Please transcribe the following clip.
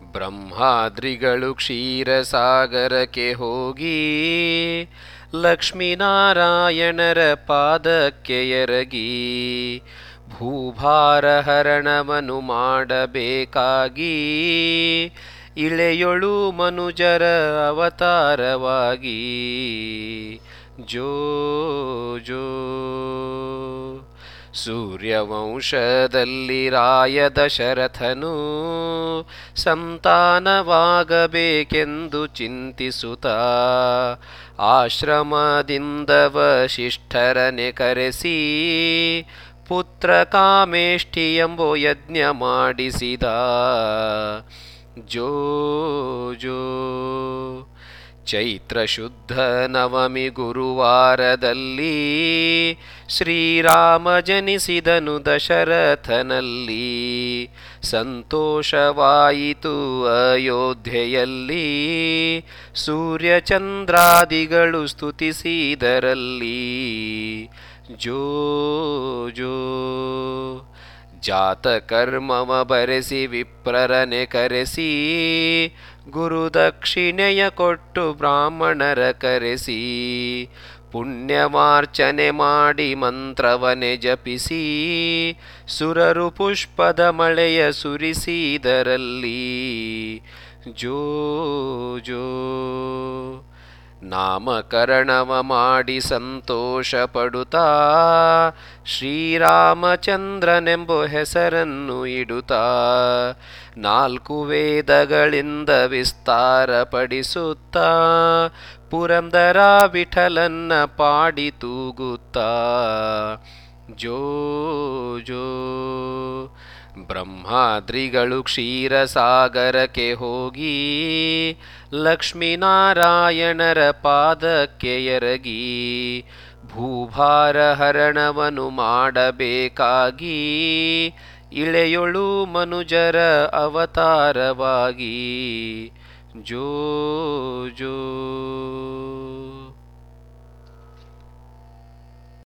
ಬ್ರಹ್ಮಾದ್ರಿಗಳು ಕ್ಷೀರಸಾಗರಕ್ಕೆ ಹೋಗಿ ಲಕ್ಷ್ಮೀನಾರಾಯಣರ ಪಾದಕ್ಕೆ ಎರಗಿ ಭೂಭಾರ ಹರಣವನು ಮಾಡಬೇಕಾಗಿ ಇಳೆಯೊಳು ಮನುಜರ ಅವತಾರವಾಗಿ ಜೋ ಜೋ ಸೂರ್ಯವಂಶದಲ್ಲಿ ರಾಯ ದಶರಥನು ಸಂತಾನವಾಗಬೇಕೆಂದು ಚಿಂತಿಸುತ್ತ ಆಶ್ರಮದಿಂದ ವಶಿಷ್ಠರನೆ ಕರೆಸಿ ಪುತ್ರ ಕಾಮೇಷ್ಠಿ ಎಂಬೋ ಯಜ್ಞ ಮಾಡಿಸಿದ ಜೋ ಜೋ ಚೈತ್ರ ಶುದ್ಧ ನವಮಿ ಗುರುವಾರದಲ್ಲಿ ಶ್ರೀರಾಮ ಜನಿಸಿದನು ದಶರಥನಲ್ಲಿ ಸಂತೋಷವಾಯಿತು ಅಯೋಧ್ಯೆಯಲ್ಲಿ ಸೂರ್ಯಚಂದ್ರಾದಿಗಳು ಸ್ತುತಿಸಿದರಲ್ಲಿ ಜೋ ಜೋ ಜಾತಕರ್ಮವ ಬರೆಸಿ ವಿಪ್ರರನೆ ಕರೆಸಿ ಗುರುದಕ್ಷಿಣೆಯ ಕೊಟ್ಟು ಬ್ರಾಹ್ಮಣರ ಕರೆಸಿ ಪುಣ್ಯಮಾರ್ಚನೆ ಮಾಡಿ ಮಂತ್ರವನೆ ಜಪಿಸಿ ಸುರರು ಪುಷ್ಪದ ಮಳೆಯ ಸುರಿಸಿದರಲ್ಲಿ ಜೋ ಜೋ ನಾಮಕರಣವ ಮಾಡಿ ಸಂತೋಷ ಪಡುತ್ತಾ ಶ್ರೀರಾಮಚಂದ್ರನೆಂಬ ಹೆಸರನ್ನು ಇಡುತ್ತಾ ನಾಲ್ಕು ವೇದಗಳಿಂದ ವಿಸ್ತಾರಪಡಿಸುತ್ತಾ ಪುರಂದರ ವಿಠಲನ್ನ ಪಾಡಿ ತೂಗುತ್ತಾ ಜೋ ಜೋ ಬ್ರಹ್ಮಾದ್ರಿಗಳು ಕ್ಷೀರಸಾಗರಕ್ಕೆ ಹೋಗಿ ಲಕ್ಷ್ಮೀನಾರಾಯಣರ ಪಾದಕ್ಕೆ ಎರಗಿ ಭೂಭಾರ ಹರಣವನು ಮಾಡಬೇಕಾಗಿ ಇಳೆಯೊಳು ಮನುಜರ ಅವತಾರವಾಗಿ ಜೋ ಜೋ